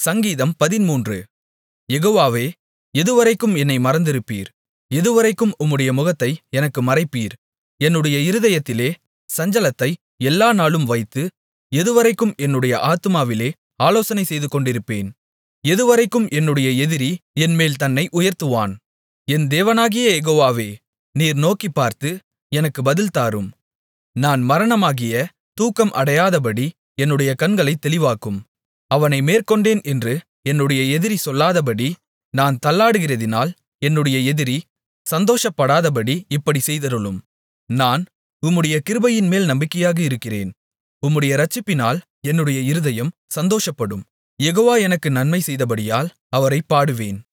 சங்கீதம் பதின்மூன்று யெகோவாவே எதுவரைக்கும் என்னை மறந்திருப்பீர் எதுவரைக்கும் உம்முடைய முகத்தை எனக்கு மறைப்பீர் என்னுடைய இருதயத்திலே சஞ்சலத்தை எல்லா நாளும் வைத்து எதுவரைக்கும் என்னுடைய ஆத்துமாவிலே ஆலோசனை செய்துகொண்டிருப்பேன் எதுவரைக்கும் என்னுடைய எதிரி என்மேல் தன்னை உயர்த்துவான் என் தேவனாகிய யெகோவாவே நீர் நோக்கிப்பார்த்து எனக்கு பதில் தாரும் நான் மரணமாகிய தூக்கம் அடையாதபடி என்னுடைய கண்களைத் தெளிவாக்கும் அவனை மேற்கொண்டேன் என்று என்னுடைய எதிரி சொல்லாதபடி நான் தள்ளாடுகிறதினால் என்னுடைய எதிரி சந்தோஷப்படாதபடி இப்படிச் செய்தருளும் நான் உம்முடைய கிருபையின்மேல் நம்பிக்கையாக இருக்கிறேன் உம்முடைய இரட்சிப்பினால் என்னுடைய இருதயம் சந்தோஷப்படும் யெகோவா எனக்கு நன்மை செய்தபடியால் அவரைப் பாடுவேன்